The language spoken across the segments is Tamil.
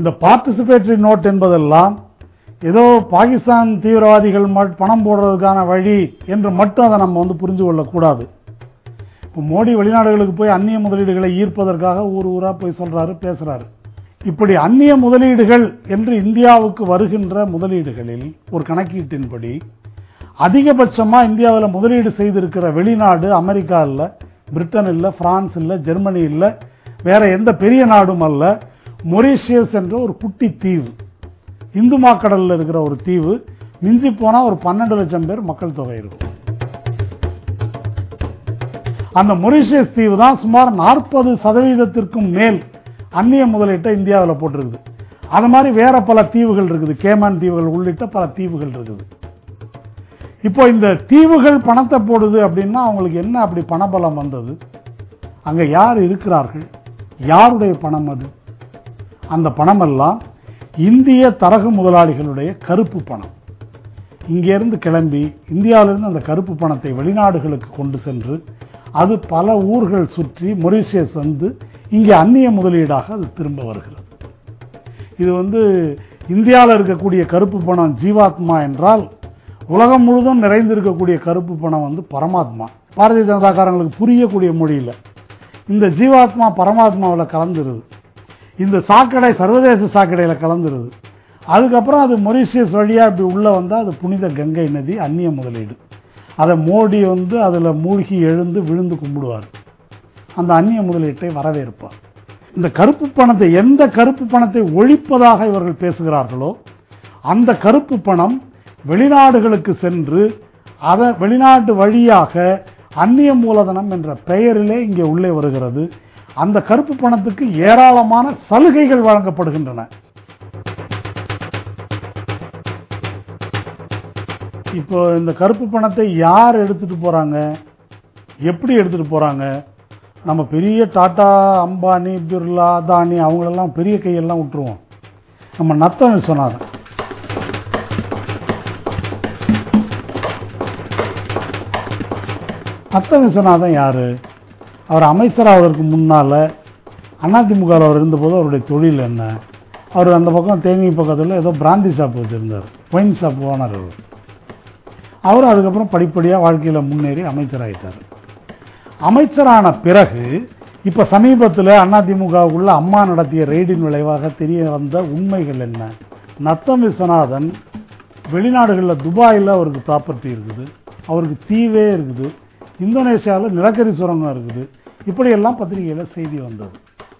இந்த பார்ட்டிசிபேட்டரி நோட் என்பதெல்லாம் ஏதோ பாகிஸ்தான் தீவிரவாதிகள் மட்- பணம் போடுறதுக்கான வழி என்று மட்டும் அதை நம்ம வந்து புரிந்து கொள்ளக்கூடாது இப்போ மோடி வெளிநாடுகளுக்கு போய் அந்நிய முதலீடுகளை ஈர்ப்பதற்காக ஊர் ஊரா போய் சொல்றாரு பேசுறாரு இப்படி அந்நிய முதலீடுகள் என்று இந்தியாவுக்கு வருகின்ற முதலீடுகளில் ஒரு கணக்கீட்டின்படி அதிகபட்சமா இந்தியாவில் முதலீடு செய்திருக்கிற வெளிநாடு அமெரிக்கா இல்ல பிரிட்டன் இல்ல பிரான்ஸ் இல்ல ஜெர்மனி இல்ல வேற எந்த பெரிய நாடும் அல்ல மொரீஷியஸ் என்ற ஒரு குட்டி தீவு இந்து மாக்கடல்ல இருக்கிற ஒரு தீவு மிஞ்சி போனா ஒரு பன்னெண்டு லட்சம் பேர் மக்கள் தொகை இருக்கும் அந்த மொரீஷியஸ் தீவு தான் சுமார் நாற்பது சதவீதத்திற்கும் மேல் அந்நிய முதலீட்டை இந்தியாவில் போட்டிருக்குது அது மாதிரி வேற பல தீவுகள் இருக்குது கேமான் தீவுகள் உள்ளிட்ட பல தீவுகள் இருக்குது இப்போ இந்த தீவுகள் பணத்தை போடுது அப்படின்னா அவங்களுக்கு என்ன அப்படி பணபலம் வந்தது அங்க யார் இருக்கிறார்கள் யாருடைய பணம் அது அந்த பணம் எல்லாம் இந்திய தரகு முதலாளிகளுடைய கருப்பு பணம் இங்கிருந்து கிளம்பி இந்தியாவிலிருந்து அந்த கருப்பு பணத்தை வெளிநாடுகளுக்கு கொண்டு சென்று அது பல ஊர்கள் சுற்றி மொரீஷியஸ் வந்து இங்கே அந்நிய முதலீடாக அது திரும்ப வருகிறது இது வந்து இந்தியாவில் இருக்கக்கூடிய கருப்பு பணம் ஜீவாத்மா என்றால் உலகம் முழுதும் நிறைந்திருக்கக்கூடிய கருப்பு பணம் வந்து பரமாத்மா பாரதிய ஜனதாக்காரங்களுக்கு புரியக்கூடிய மொழியில் இந்த ஜீவாத்மா பரமாத்மாவில் கலந்துருது இந்த சாக்கடை சர்வதேச சாக்கடையில கலந்துருது அதுக்கப்புறம் அது மொரீஷியஸ் வழியா இப்படி உள்ள வந்தா அது புனித கங்கை நதி அந்நிய முதலீடு அதை மோடி வந்து அதுல மூழ்கி எழுந்து விழுந்து கும்பிடுவார் அந்த அந்நிய முதலீட்டை வரவேற்பார் இந்த கருப்பு பணத்தை எந்த கருப்பு பணத்தை ஒழிப்பதாக இவர்கள் பேசுகிறார்களோ அந்த கருப்பு பணம் வெளிநாடுகளுக்கு சென்று அதை வெளிநாட்டு வழியாக அந்நிய மூலதனம் என்ற பெயரிலே இங்கே உள்ளே வருகிறது அந்த கருப்பு பணத்துக்கு ஏராளமான சலுகைகள் வழங்கப்படுகின்றன இப்போ இந்த கருப்பு பணத்தை யார் எடுத்துட்டு போறாங்க எப்படி எடுத்துட்டு போறாங்க நம்ம பெரிய டாடா அம்பானி பிர்லா அதானி அவங்களெல்லாம் பெரிய கையெல்லாம் விட்டுருவோம் நம்ம நத்தம் விஸ்வநாதன் நத்தம் விஸ்வநாதன் யாரு அவர் அமைச்சராவதற்கு முன்னால அதிமுக அவர் இருந்தபோது அவருடைய தொழில் என்ன அவர் அந்த பக்கம் தேனி பக்கத்தில் ஏதோ பிராந்தி ஷாப் வச்சிருந்தார் ஒயின் ஷாப் ஓனர் அவர் அவர் அதுக்கப்புறம் படிப்படியாக வாழ்க்கையில் முன்னேறி அமைச்சராயிட்டார் அமைச்சரான பிறகு இப்ப சமீபத்தில் அதிமுகவுக்குள்ள அம்மா நடத்திய ரெய்டின் விளைவாக தெரிய வந்த உண்மைகள் என்ன நத்தம் விஸ்வநாதன் வெளிநாடுகளில் துபாயில் அவருக்கு ப்ராப்பர்ட்டி இருக்குது அவருக்கு தீவே இருக்குது இந்தோனேஷியாவில் நிலக்கரி சுரங்கம் இருக்குது இப்படியெல்லாம் பத்திரிகையில் செய்தி வந்தது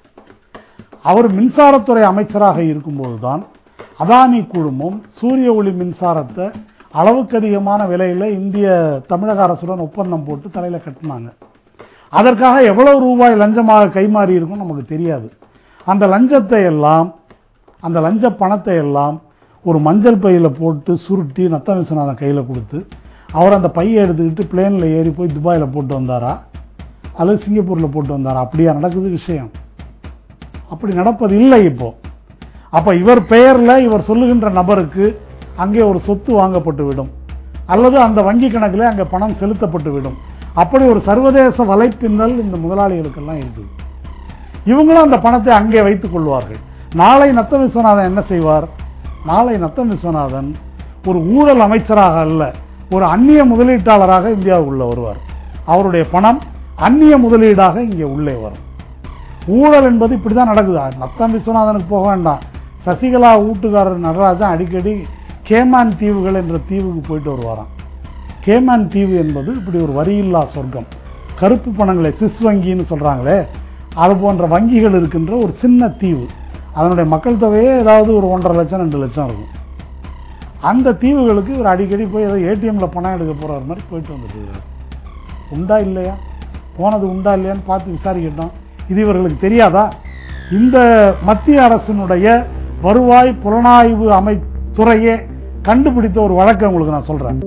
அவர் மின்சாரத்துறை அமைச்சராக இருக்கும்போதுதான் அதானி குழுமம் சூரிய ஒளி மின்சாரத்தை அளவுக்கு அதிகமான விலையில இந்திய தமிழக அரசுடன் ஒப்பந்தம் போட்டு தலையில கட்டினாங்க அதற்காக எவ்வளவு ரூபாய் லஞ்சமாக கைமாறி இருக்கும் நமக்கு தெரியாது அந்த லஞ்சத்தை எல்லாம் அந்த லஞ்ச பணத்தை எல்லாம் ஒரு மஞ்சள் பையில போட்டு சுருட்டி நத்த விஸ்வநாதன் கையில கொடுத்து அவர் அந்த பையை எடுத்துக்கிட்டு பிளேன்ல ஏறி போய் துபாயில போட்டு வந்தாரா அல்லது சிங்கப்பூர்ல போட்டு வந்தாரா அப்படியா நடக்குது விஷயம் அப்படி நடப்பது இல்லை இப்போ அப்ப இவர் பெயர்ல இவர் சொல்லுகின்ற நபருக்கு அங்கே ஒரு சொத்து வாங்கப்பட்டு விடும் அல்லது அந்த வங்கி கணக்கில் அங்கே பணம் செலுத்தப்பட்டு விடும் அப்படி ஒரு சர்வதேச வலைப்பின்னல் இந்த முதலாளிகளுக்கெல்லாம் இருக்குது இவங்களும் அந்த பணத்தை அங்கே வைத்துக் கொள்வார்கள் நாளை நத்த விஸ்வநாதன் என்ன செய்வார் நாளை நத்த விஸ்வநாதன் ஒரு ஊழல் அமைச்சராக அல்ல ஒரு அந்நிய முதலீட்டாளராக இந்தியாவுக்குள்ள வருவார் அவருடைய பணம் அந்நிய முதலீடாக இங்கே உள்ளே வரும் ஊழல் என்பது இப்படிதான் நடக்குது நத்தம் விஸ்வநாதனுக்கு போக வேண்டாம் சசிகலா வீட்டுக்காரர் நடராஜன் அடிக்கடி கேமான் தீவுகள் என்ற தீவுக்கு போயிட்டு வருவாராம் கேமான் தீவு என்பது இப்படி ஒரு வரியில்லா சொர்க்கம் கருப்பு பணங்களை சிஸ் வங்கின்னு சொல்றாங்களே அது போன்ற வங்கிகள் இருக்கின்ற ஒரு சின்ன தீவு அதனுடைய மக்கள் தொகையே ஏதாவது ஒரு ஒன்றரை லட்சம் ரெண்டு லட்சம் இருக்கும் அந்த தீவுகளுக்கு இவர் அடிக்கடி போய் ஏதோ ஏடிஎம்ல பணம் எடுக்க போறாரு மாதிரி போயிட்டு வந்துட்டு இருக்காரு. உண்டா இல்லையா போனது உண்டா இல்லையான்னு பார்த்து விசாரிக்கட்டும் இது இவர்களுக்கு தெரியாதா இந்த மத்திய அரசினுடைய வருவாய் புலனாய்வு அமை துறையே கண்டுபிடித்த ஒரு வழக்கை உங்களுக்கு நான் சொல்றேன்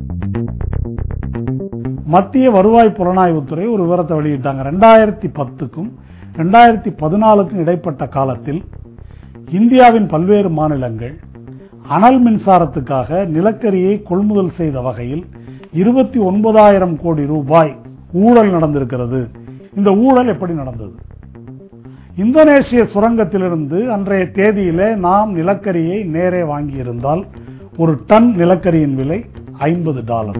மத்திய வருவாய் புலனாய்வுத்துறை ஒரு விவரத்தை வெளியிட்டாங்க ரெண்டாயிரத்தி பத்துக்கும் ரெண்டாயிரத்தி பதினாலுக்கும் இடைப்பட்ட காலத்தில் இந்தியாவின் பல்வேறு மாநிலங்கள் அனல் மின்சாரத்துக்காக நிலக்கரியை கொள்முதல் செய்த வகையில் இருபத்தி ஒன்பதாயிரம் கோடி ரூபாய் ஊழல் நடந்திருக்கிறது இந்த ஊழல் எப்படி நடந்தது இந்தோனேசிய சுரங்கத்திலிருந்து அன்றைய தேதியிலே நாம் நிலக்கரியை நேரே வாங்கியிருந்தால் ஒரு டன் நிலக்கரியின் விலை ஐம்பது டாலர்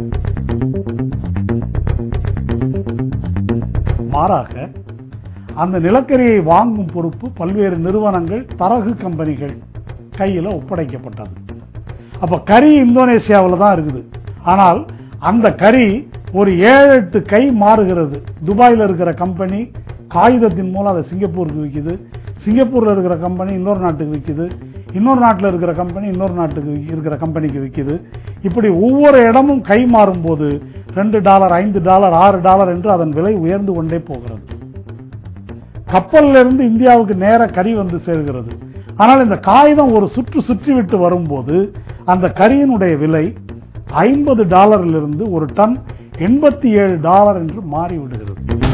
மாறாக அந்த நிலக்கரியை வாங்கும் பொறுப்பு பல்வேறு நிறுவனங்கள் தரகு கம்பெனிகள் கையில ஒப்படைக்கப்பட்டது அப்ப கரி இந்தோனேசியாவில் தான் இருக்குது ஆனால் அந்த கரி ஒரு ஏழு எட்டு கை மாறுகிறது துபாயில் இருக்கிற கம்பெனி காகிதத்தின் மூலம் அதை சிங்கப்பூருக்கு விற்குது சிங்கப்பூர்ல இருக்கிற கம்பெனி இன்னொரு நாட்டுக்கு விற்குது இன்னொரு நாட்டில் இருக்கிற கம்பெனி இன்னொரு நாட்டுக்கு இருக்கிற கம்பெனிக்கு விற்குது இப்படி ஒவ்வொரு இடமும் கை மாறும் போது ரெண்டு டாலர் ஐந்து டாலர் ஆறு டாலர் என்று அதன் விலை உயர்ந்து கொண்டே போகிறது கப்பல்ல இருந்து இந்தியாவுக்கு நேர கறி வந்து சேர்கிறது ஆனால் இந்த காகிதம் ஒரு சுற்று சுற்றி விட்டு வரும்போது அந்த கரியினுடைய விலை ஐம்பது டாலரிலிருந்து ஒரு டன் எண்பத்தி ஏழு டாலர் என்று மாறிவிடுகிறது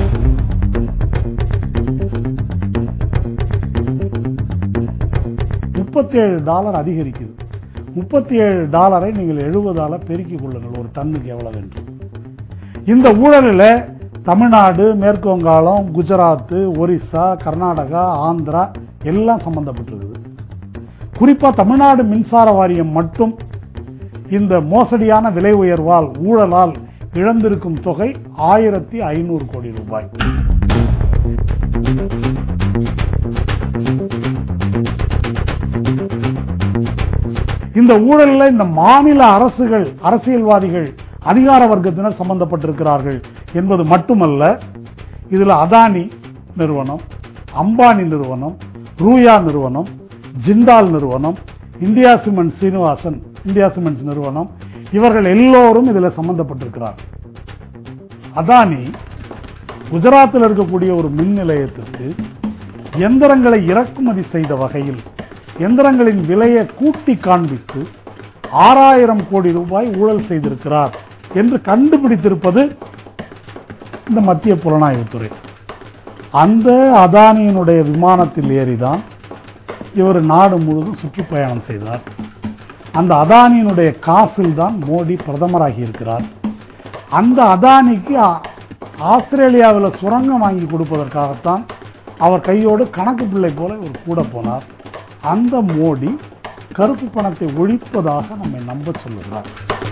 முப்பத்தி ஏழு டாலர் அதிகரிக்குது முப்பத்தி ஏழு டாலரை நீங்கள் எழுபதால பெருக்கிக் கொள்ளுங்கள் ஒரு டன்னுக்கு எவ்வளவு என்று இந்த ஊழலில் தமிழ்நாடு மேற்கு வங்காளம் குஜராத் ஒரிசா கர்நாடகா ஆந்திரா எல்லாம் சம்பந்தப்பட்டிருக்குது குறிப்பா தமிழ்நாடு மின்சார வாரியம் மட்டும் இந்த மோசடியான விலை உயர்வால் ஊழலால் இழந்திருக்கும் தொகை ஆயிரத்தி ஐநூறு கோடி ரூபாய் இந்த ஊழலில் இந்த மாநில அரசுகள் அரசியல்வாதிகள் அதிகார வர்க்கத்தினர் சம்பந்தப்பட்டிருக்கிறார்கள் என்பது மட்டுமல்ல இதுல அதானி நிறுவனம் அம்பானி நிறுவனம் ரூயா நிறுவனம் ஜிண்டால் நிறுவனம் India cement Srinivasan India cement நிறுவனம் இவர்கள் எல்லோரும் இதுல சம்பந்தப்பட்டிருக்கிறார் அதானி குஜராத்தில் இருக்கக்கூடிய ஒரு மின் நிலையத்திற்கு எந்திரங்களை இறக்குமதி செய்த வகையில் எந்திரங்களின் விலையை கூட்டி காண்பித்து ஆறாயிரம் கோடி ரூபாய் ஊழல் செய்திருக்கிறார் என்று கண்டுபிடித்திருப்பது இந்த மத்திய புலனாய்வுத்துறை அந்த அதானியினுடைய விமானத்தில் ஏறிதான் இவர் நாடு முழுவதும் சுற்றுப்பயணம் செய்தார் அந்த அதானியினுடைய காசில் தான் மோடி பிரதமராகி இருக்கிறார் அந்த அதானிக்கு ஆ- ஆஸ்திரேலியாவில் சுரங்கம் வாங்கி கொடுப்பதற்காகத்தான் அவர் கையோடு கணக்கு பிள்ளை போல ஒரு கூட போனார் அந்த மோடி கருப்பு பணத்தை ஒழிப்பதாக நம்மை நம்ப சொல்லுகிறார்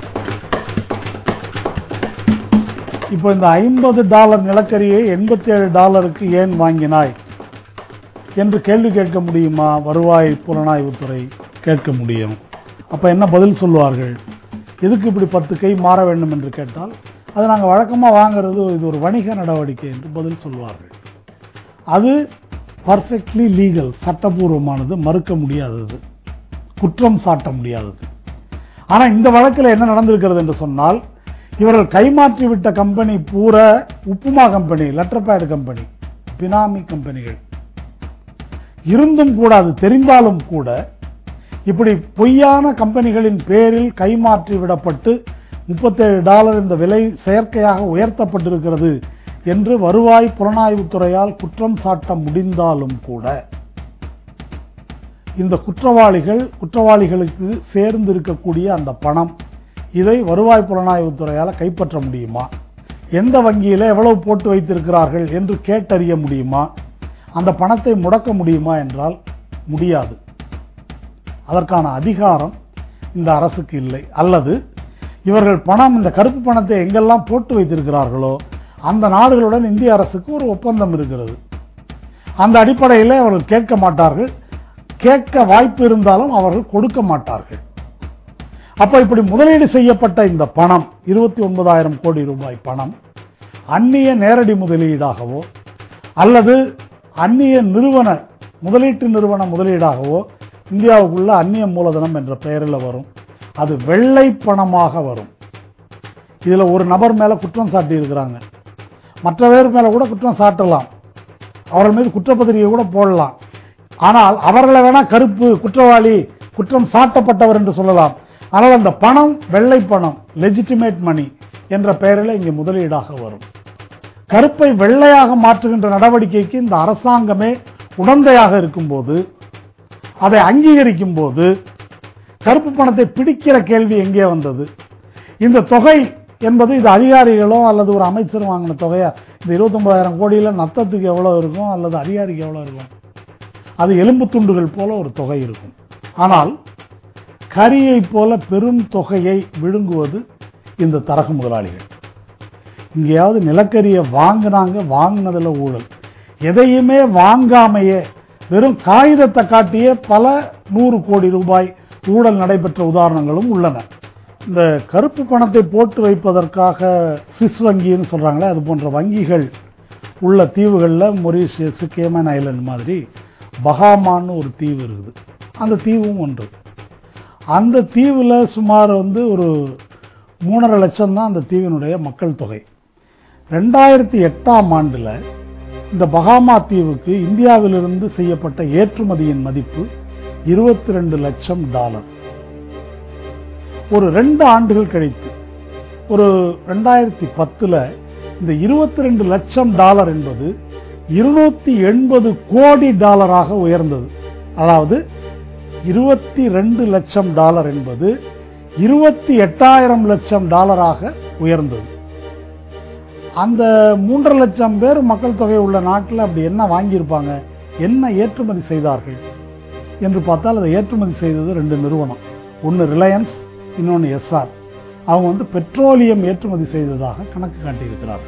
இப்போ இந்த ஐம்பது டாலர் நிலக்கரியை எண்பத்தி ஏழு டாலருக்கு ஏன் வாங்கினாய் என்று கேள்வி கேட்க முடியுமா வருவாய் புலனாய்வுத்துறை கேட்க முடியும் அப்ப என்ன பதில் சொல்லுவார்கள் எதுக்கு இப்படி பத்து கை மாற வேண்டும் என்று கேட்டால் அது நாங்கள் வழக்கமா வாங்குறது இது ஒரு வணிக நடவடிக்கை என்று பதில் சொல்வார்கள் அது பர்ஃபெக்ட்லி லீகல் சட்டபூர்வமானது மறுக்க முடியாதது குற்றம் சாட்ட முடியாதது ஆனா இந்த வழக்கில் என்ன நடந்திருக்கிறது என்று சொன்னால் இவர்கள் கைமாற்றி விட்ட கம்பெனி பூரா upma company letter pad company பினாமி கம்பெனிகள் இருந்தும் கூட அது தெரிந்தாலும் கூட இப்படி பொய்யான கம்பெனிகளின் பேரில் கைமாற்றி விடப்பட்டு முப்பத்தேழு டாலர் இந்த விலை செயற்கையாக உயர்த்தப்பட்டிருக்கிறது என்று வருவாய் புலனாய்வுத்துறையால் குற்றம் சாட்ட முடிந்தாலும் கூட இந்த குற்றவாளிகள் குற்றவாளிகளுக்கு சேர்ந்து இருக்கக்கூடிய அந்த பணம் இதை வருவாய் புலனாய்வுத்துறையால் கைப்பற்ற முடியுமா எந்த வங்கியில எவ்வளவு போட்டு வைத்திருக்கிறார்கள் என்று கேட்டறிய முடியுமா அந்த பணத்தை முடக்க முடியுமா என்றால் முடியாது அதற்கான அதிகாரம் இந்த அரசுக்கு இல்லை அல்லது இவர்கள் பணம் இந்த கருப்பு பணத்தை எங்கெல்லாம் போட்டு வைத்திருக்கிறார்களோ அந்த நாடுகளுடன் இந்திய அரசுக்கு ஒரு ஒப்பந்தம் இருக்கிறது அந்த அடிப்படையில் அவர்கள் கேட்க மாட்டார்கள் கேட்க வாய்ப்பு இருந்தாலும் அவர்கள் கொடுக்க மாட்டார்கள் அப்ப இப்படி முதலீடு செய்யப்பட்ட இந்த பணம் இருபத்தி ஒன்பதாயிரம் கோடி ரூபாய் பணம் அந்நிய நேரடி முதலீடாகவோ அல்லது அந்நிய நிறுவன முதலீட்டு நிறுவன முதலீடாகவோ இந்தியாவுக்குள்ள அந்நிய மூலதனம் என்ற பெயரில் வரும் அது வெள்ளை பணமாக வரும் இதுல ஒரு நபர் மேல குற்றம் சாட்டி இருக்கிறாங்க மற்ற பேர் மேல கூட குற்றம் சாட்டலாம் அவர்கள் மீது குற்றப்பத்திரிகை கூட போடலாம் ஆனால் அவர்களை வேணா கருப்பு குற்றவாளி குற்றம் சாட்டப்பட்டவர் என்று சொல்லலாம் ஆனால் அந்த பணம் வெள்ளை பணம் லெஜிட்டிமேட் மணி என்ற பெயரில் இங்கே முதலீடாக வரும் கருப்பை வெள்ளையாக மாற்றுகின்ற நடவடிக்கைக்கு இந்த அரசாங்கமே உடந்தையாக இருக்கும்போது அதை அங்கீகரிக்கும் போது கருப்பு பணத்தை பிடிக்கிற கேள்வி எங்கே வந்தது இந்த தொகை என்பது இது அதிகாரிகளோ அல்லது ஒரு அமைச்சர் வாங்கின தொகையா இந்த இருபத்தொன்பதாயிரம் கோடியில் நத்தத்துக்கு எவ்வளோ இருக்கும் அல்லது அதிகாரிக்கு எவ்வளோ இருக்கும் அது எலும்பு துண்டுகள் போல ஒரு தொகை இருக்கும் ஆனால் கரியை போல பெரும் தொகையை விழுங்குவது இந்த தரகு முதலாளிகள் இங்கேயாவது நிலக்கரியை வாங்கினாங்க வாங்கினதுல ஊழல் எதையுமே வாங்காமையே வெறும் காகிதத்தை காட்டியே பல நூறு கோடி ரூபாய் ஊழல் நடைபெற்ற உதாரணங்களும் உள்ளன இந்த கருப்பு பணத்தை போட்டு வைப்பதற்காக சுவிஸ் வங்கின்னு சொல்றாங்களே அது போன்ற வங்கிகள் உள்ள தீவுகளில் மொரீஷியஸ் கேமன் ஐலண்ட் மாதிரி பஹாமான்னு ஒரு தீவு இருக்குது அந்த தீவும் ஒன்று அந்த தீவில் சுமார் வந்து ஒரு மூணரை லட்சம் தான் அந்த தீவினுடைய மக்கள் தொகை ரெண்டாயிரத்தி எட்டாம் ஆண்டுல இந்த பகாமா தீவுக்கு இந்தியாவிலிருந்து செய்யப்பட்ட ஏற்றுமதியின் மதிப்பு இருபத்தி ரெண்டு லட்சம் டாலர் ஒரு ரெண்டு ஆண்டுகள் கழித்து ஒரு ரெண்டாயிரத்தி பத்துல இந்த இருபத்தி ரெண்டு லட்சம் டாலர் என்பது இருநூத்தி எண்பது கோடி டாலராக உயர்ந்தது அதாவது இருபத்தி ரெண்டு லட்சம் டாலர் என்பது இருபத்தி எட்டாயிரம் லட்சம் டாலராக உயர்ந்தது அந்த மூன்றரை லட்சம் பேர் மக்கள் தொகை உள்ள நாட்டில் அப்படி என்ன வாங்கியிருப்பாங்க என்ன ஏற்றுமதி செய்தார்கள் என்று பார்த்தால் அதை ஏற்றுமதி செய்தது ரெண்டு நிறுவனம் ஒன்று ரிலையன்ஸ் இன்னொன்று எஸ்ஆர் அவங்க வந்து பெட்ரோலியம் ஏற்றுமதி செய்ததாக கணக்கு காட்டியிருக்கிறார்கள்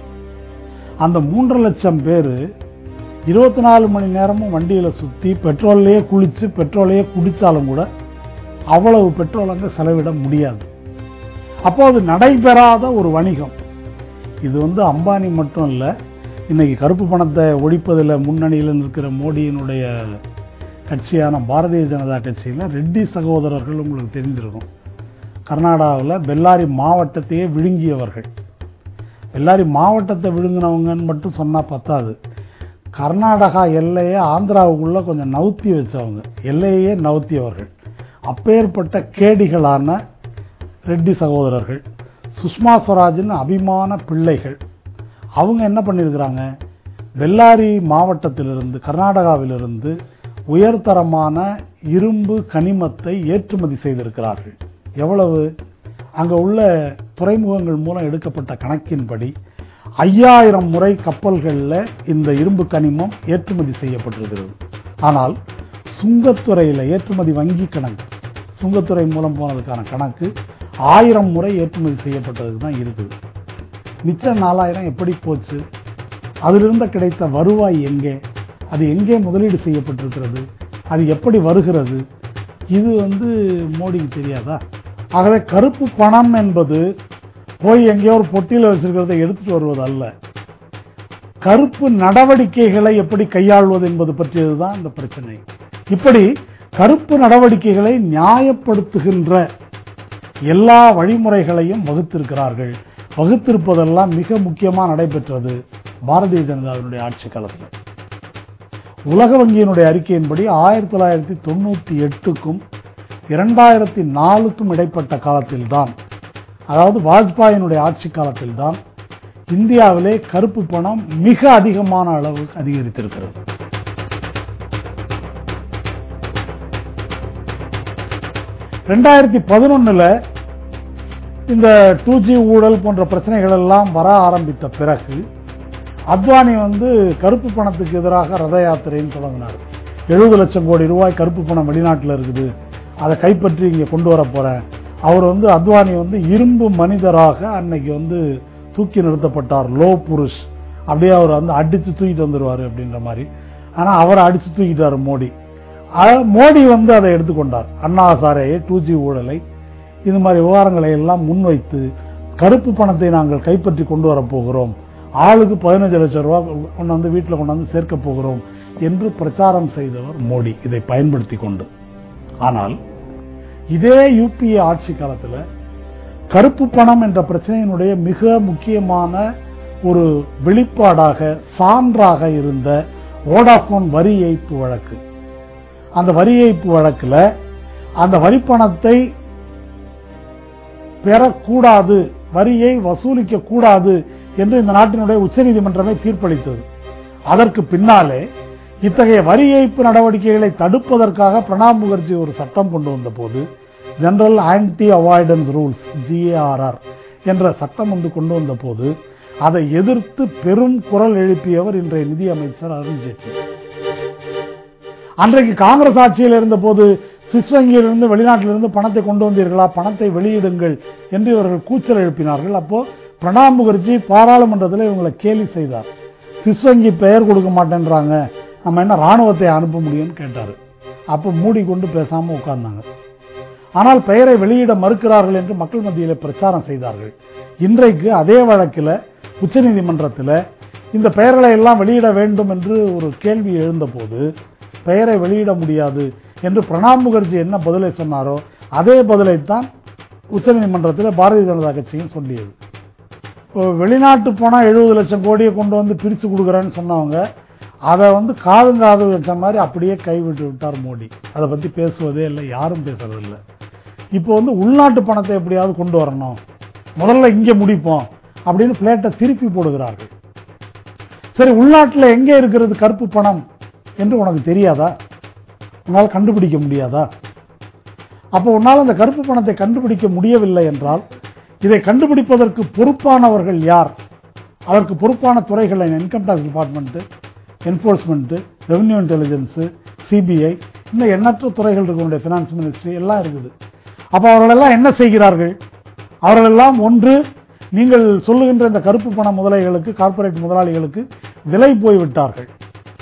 அந்த மூன்றரை லட்சம் பேர் இருபத்தி நாலு மணி நேரமும் வண்டியில் சுற்றி பெட்ரோல்லையே குளிச்சு பெட்ரோலையே குடித்தாலும் கூட அவ்வளவு பெட்ரோல் அங்கே செலவிட முடியாது அப்போ அது நடைபெறாத ஒரு வணிகம் இது வந்து அம்பானி மட்டும் இல்லை இன்னைக்கு கருப்பு பணத்தை ஒழிப்பதில் முன்னணியில் நிற்கிற மோடியினுடைய கட்சியான பாரதிய ஜனதா கட்சியில் ரெட்டி சகோதரர்கள் உங்களுக்கு தெரிந்திருக்கும் கர்நாடகாவில் பெல்லாரி மாவட்டத்தையே விழுங்கியவர்கள் பெல்லாரி மாவட்டத்தை விழுங்கினவங்கன்னு மட்டும் சொன்னால் பத்தாது கர்நாடகா எல்லையை ஆந்திராவுக்குள்ள கொஞ்சம் நவுத்தி வச்சவங்க எல்லையே நவுத்தியவர்கள் அப்பேற்பட்ட கேடிகளான ரெட்டி சகோதரர்கள் சுஷ்மா ஸ்வராஜின் அபிமான பிள்ளைகள் அவங்க என்ன பண்ணியிருக்கிறாங்க பெல்லாரி மாவட்டத்திலிருந்து கர்நாடகாவிலிருந்து உயர்தரமான இரும்பு கனிமத்தை ஏற்றுமதி செய்திருக்கிறார்கள் எவ்வளவு அங்க உள்ள துறைமுகங்கள் மூலம் எடுக்கப்பட்ட கணக்கின்படி ஐயாயிரம் முறை கப்பல்களில் இந்த இரும்பு கனிமம் ஏற்றுமதி செய்யப்பட்டிருக்கிறது ஆனால் சுங்கத்துறையில் ஏற்றுமதி வங்கி கணக்கு சுங்கத்துறை மூலம் போனதுக்கான கணக்கு ஆயிரம் முறை ஏற்றுமதி செய்யப்பட்டதுக்கு தான் இருக்குது மிச்சம் நாலாயிரம் எப்படி போச்சு அதிலிருந்து கிடைத்த வருவாய் எங்கே அது எங்கே முதலீடு செய்யப்பட்டிருக்கிறது அது எப்படி வருகிறது இது வந்து மோடிக்கு தெரியாதா ஆகவே கருப்பு பணம் என்பது போய் எங்கேயோ ஒரு பொட்டியில் வச்சிருக்கிறத எடுத்துட்டு வருவது அல்ல கருப்பு நடவடிக்கைகளை எப்படி கையாள்வது என்பது பற்றியதுதான் இந்த பிரச்சனை இப்படி கருப்பு நடவடிக்கைகளை நியாயப்படுத்துகின்ற எல்லா வழிமுறைகளையும் வகுத்திருக்கிறார்கள் வகுத்திருப்பதெல்லாம் மிக முக்கியமா நடைபெற்றது பாரதிய ஜனதாவினுடைய ஆட்சி காலத்தில் உலக வங்கியினுடைய அறிக்கையின்படி ஆயிரத்தி தொள்ளாயிரத்தி தொண்ணூத்தி எட்டுக்கும் இரண்டாயிரத்தி நாலுக்கும் இடைப்பட்ட காலத்தில்தான் அதாவது வாஜ்பாயினுடைய ஆட்சி காலத்தில்தான் இந்தியாவிலே கருப்பு பணம் மிக அதிகமான அளவுக்கு அதிகரித்திருக்கிறது ரெண்டாயிரத்தி பதினொன்னுல இந்த டூ ஜி ஊழல் போன்ற பிரச்சனைகள் எல்லாம் வர ஆரம்பித்த பிறகு அத்வானி வந்து கருப்பு பணத்துக்கு எதிராக ரத யாத்திரைன்னு தொடங்கினார் எழுபது லட்சம் கோடி ரூபாய் கருப்பு பணம் வெளிநாட்டில் இருக்குது அதை கைப்பற்றி இங்கே கொண்டு வர போறேன் அவர் வந்து அத்வானி வந்து இரும்பு மனிதராக அன்னைக்கு வந்து தூக்கி நிறுத்தப்பட்டார் லோ புருஷ் அப்படியே அவர் வந்து அடிச்சு தூக்கிட்டு வந்துருவாரு அப்படின்ற மாதிரி ஆனா அவரை அடிச்சு தூக்கிட்டார் மோடி அத- மோடி வந்து அதை எடுத்துக்கொண்டார் அண்ணா சாரையை டூ ஜி ஊழலை இது மாதிரி விவகாரங்களை எல்லாம் முன்வைத்து கருப்பு பணத்தை நாங்கள் கைப்பற்றி கொண்டு வரப் போகிறோம் ஆளுக்கு பதினஞ்சு லட்சம் ரூபாய் கொண்டு வந்து வீட்டில் கொண்டு வந்து சேர்க்க போகிறோம் என்று பிரச்சாரம் செய்தவர் மோடி இதை பயன்படுத்தி கொண்டு ஆனால் இதே யூபிஏ ஆட்சி காலத்துல கருப்பு பணம் என்ற பிரச்சனையினுடைய மிக முக்கியமான ஒரு வெளிப்பாடாக சான்றாக இருந்த வோடாபோன் வரி ஏய்ப்பு வழக்கு அந்த வரி ஏய்ப்பு வழக்குல அந்த வரிப்பணத்தை பெறக்கூடாது வரியை வசூலிக்க கூடாது என்று இந்த நாட்டினுடைய உச்சநீதிமன்றமே தீர்ப்பளித்தது அதற்கு பின்னாலே இத்தகைய வரி ஏய்ப்பு நடவடிக்கைகளை தடுப்பதற்காக பிரணாப் முகர்ஜி ஒரு சட்டம் கொண்டு வந்த போது general anti avoidance rules GARR என்ற சட்டம் வந்து கொண்டு வந்த போது அதை எதிர்த்து பெரும் குரல் எழுப்பியவர் இன்றைய நிதி அமைச்சர் அருண்ஜேட்லி அன்றைக்கு காங்கிரஸ் ஆட்சியில் இருந்த போது சுவிஸ் வங்கியிலிருந்து வெளிநாட்டிலிருந்து பணத்தை கொண்டு வந்தீர்களா பணத்தை வெளியிடுங்கள் என்று இவர்கள் கூச்சல் எழுப்பினார்கள் அப்போ பிரணாப் முகர்ஜி பாராளுமன்றத்தில் இவங்களை கேலி செய்தார் சுவிஸ் வங்கி பெயர் கொடுக்க மாட்டேன்றாங்க நம்ம என்ன ராணுவத்தை அனுப்ப முடியும்னு கேட்டார் அப்போ மூடிக்கொண்டு பேசாம உட்கார்ந்தாங்க ஆனால் பெயரை வெளியிட மறுக்கிறார்கள் என்று மக்கள் மத்தியில் பிரச்சாரம் செய்தார்கள் இன்றைக்கு அதே வழக்கில் உச்சநீதிமன்றத்தில் இந்த பெயர்களை எல்லாம் வெளியிட வேண்டும் என்று ஒரு கேள்வி எழுந்தபோது பெயரை வெளியிட முடியாது என்று பிரணாப் முகர்ஜி என்ன பதிலை சொன்னாரோ அதே பதிலைத்தான் உச்சநீதிமன்றத்தில் பாரதிய ஜனதா கட்சியும் சொல்லியது இப்போ வெளிநாட்டு போனால் எழுபது லட்சம் கோடியை கொண்டு வந்து பிரித்து கொடுக்குறேன்னு சொன்னவங்க அதை வந்து காதும் காது வச்ச மாதிரி அப்படியே கைவிட்டு விட்டார் மோடி அதை பற்றி பேசுவதே இல்லை யாரும் பேசுறதில்லை இப்போ வந்து உள்நாட்டு பணத்தை எப்படியாவது கொண்டு வரணும் முதல்ல இங்கே முடிப்போம் அப்படின்னு பிளேட்டை திருப்பி போடுகிறார்கள் சரி உள்நாட்டில் எங்கே இருக்கிறது கருப்பு பணம் என்று உனக்கு தெரியாதா உன்னால் கண்டுபிடிக்க முடியாதா அப்போ உன்னால் அந்த கருப்பு பணத்தை கண்டுபிடிக்க முடியவில்லை என்றால் இதை கண்டுபிடிப்பதற்கு பொறுப்பானவர்கள் யார் அதற்கு பொறுப்பான துறைகள் income tax department enforcement revenue intelligence CBI இன்னும் எண்ணற்ற துறைகள் இருக்கு ஃபினான்ஸ் மினிஸ்ட்ரி எல்லாம் இருக்குது அப்போ அவர்களெல்லாம் என்ன செய்கிறார்கள் அவர்களெல்லாம் ஒன்று நீங்கள் சொல்லுகின்ற இந்த கருப்பு பண முதலைகளுக்கு கார்ப்பரேட் முதலாளிகளுக்கு விலை போய்விட்டார்கள்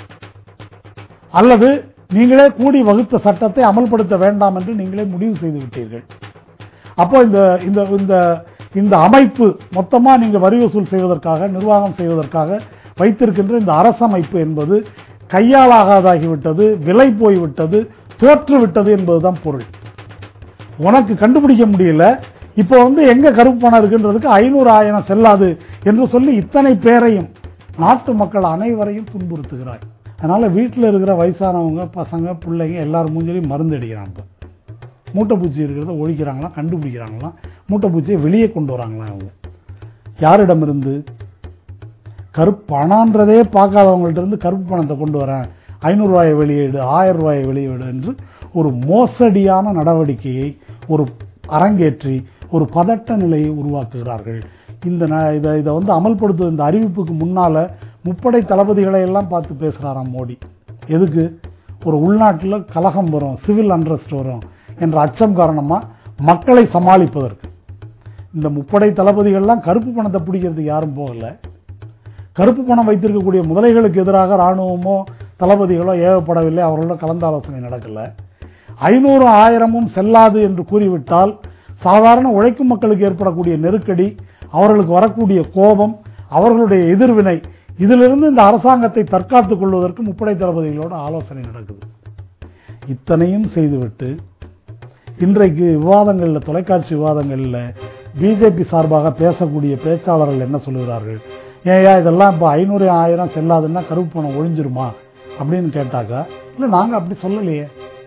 அல்லது நீங்களே கூடி வகுத்த சட்டத்தை அமல்படுத்த வேண்டாம் என்று நீங்களே முடிவு செய்து விட்டீர்கள் அப்போ இந்த இந்த இந்த இந்த அமைப்பு மொத்தமா நீங்க வரி வசூல் செய்வதற்காக நிர்வாகம் செய்வதற்காக வைத்திருக்கின்ற இந்த அரசமைப்பு என்பது கையாளாகாதாகிவிட்டது விலை போய்விட்டது தோற்றுவிட்டது என்பதுதான் பொருள் உனக்கு கண்டுபிடிக்க முடியல இப்போ வந்து எங்க கருப்பு பணம் இருக்குன்றதுக்கு ஐநூறு ஆயிரம் செல்லாது என்று சொல்லி இத்தனை பேரையும் நாட்டு மக்கள் அனைவரையும் துன்புறுத்துகிறாய் அதனால வீட்டில் இருக்கிற வயசானவங்க பசங்க பிள்ளைங்க எல்லாரும் மூஞ்சிலையும் மருந்து அடிக்கிறாங்க மூட்டைப்பூச்சி இருக்கிறத ஒழிக்கிறாங்களாம் கண்டுபிடிக்கிறாங்களாம் மூட்டைப்பூச்சியை வெளியே கொண்டு வராங்களாம் அவங்க யாரிடமிருந்து கருப்பு பணன்றதே பார்க்காதவங்கள்ட்ட இருந்து கருப்பு பணத்தை கொண்டு வரேன் ஐநூறு ரூபாயை வெளியிடு ஆயிரம் ரூபாயை வெளியிடு என்று ஒரு மோசடியான நடவடிக்கையை ஒரு அரங்கேற்றி ஒரு பதட்ட நிலையை உருவாக்குகிறார்கள் இந்த ந- இதை இதை வந்து அமல்படுத்தும் இந்த அறிவிப்புக்கு முன்னால முப்படை தளபதிகளை எல்லாம் பார்த்து பேசுறாராம் மோடி எதுக்கு ஒரு உள்நாட்டில் கலகம் வரும் சிவில் அண்ட்ரஸ்ட் வரும் என்ற அச்சம் காரணமா மக்களை சமாளிப்பதற்கு இந்த முப்படை தளபதிகள்லாம் கருப்பு பணத்தை பிடிக்கிறதுக்கு யாரும் போகல கருப்பு பணம் வைத்திருக்கக்கூடிய முதலைகளுக்கு எதிராக ராணுவமோ தளபதிகளோ ஏவப்படவில்லை அவர்களோட கலந்தாலோசனை நடக்கல ஐநூறு ஆயிரமும் செல்லாது என்று கூறிவிட்டால் சாதாரண உழைக்கும் மக்களுக்கு ஏற்படக்கூடிய நெருக்கடி அவர்களுக்கு வரக்கூடிய கோபம் அவர்களுடைய எதிர்வினை இதிலிருந்து இந்த அரசாங்கத்தை தற்காத்துக் கொள்வதற்கு முப்படை தளபதிகளோட ஆலோசனை நடக்குது இத்தனையும் செய்துவிட்டு இன்றைக்கு விவாதங்களில் தொலைக்காட்சி விவாதங்களில் பிஜேபி சார்பாக பேசக்கூடிய பேச்சாளர்கள் என்ன சொல்லுகிறார்கள் ஏயா இதெல்லாம் இப்போ ஐநூறு ஆயிரம் செல்லாதுன்னா கருப்பு பணம் ஒழிஞ்சிருமா அப்படின்னு கேட்டாக்கா இல்லை நாங்கள் அப்படி சொல்லலையே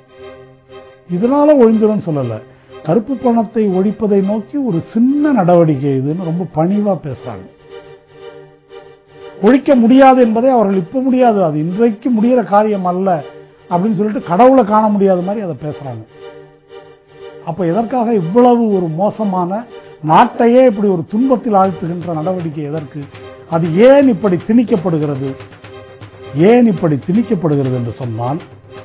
இதனால ஒழிஞ்சிரும் சொல்லல கருப்பு பணத்தை ஒழிப்பதை நோக்கி ஒரு சின்ன நடவடிக்கை இதுன்னு ரொம்ப பணிவா பேசுறாங்க ஒழிக்க முடியாது என்பதை அவர்கள் இப்ப முடியாது அது இன்றைக்கு முடிகிற காரியம் அல்ல அப்படின்னு சொல்லிட்டு கடவுளை காண முடியாத மாதிரி அதை பேசுறாங்க அப்ப எதற்காக இவ்வளவு ஒரு மோசமான நாட்டையே இப்படி ஒரு துன்பத்தில் ஆழ்த்துகின்ற நடவடிக்கை எதற்கு அது ஏன் இப்படி திணிக்கப்படுகிறது ஏன் இப்படி திணிக்கப்படுகிறது என்று சொன்னால்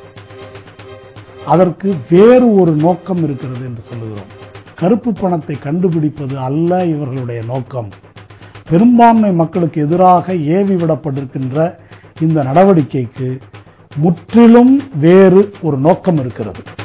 அதற்கு வேறு ஒரு நோக்கம் இருக்கிறது என்று சொல்லுகிறோம் கருப்பு பணத்தை கண்டுபிடிப்பது அல்ல இவர்களுடைய நோக்கம் பெரும்பான்மை மக்களுக்கு எதிராக ஏவி விடப்பட்டிருக்கின்ற இந்த நடவடிக்கைக்கு முற்றிலும் வேறு ஒரு நோக்கம் இருக்கிறது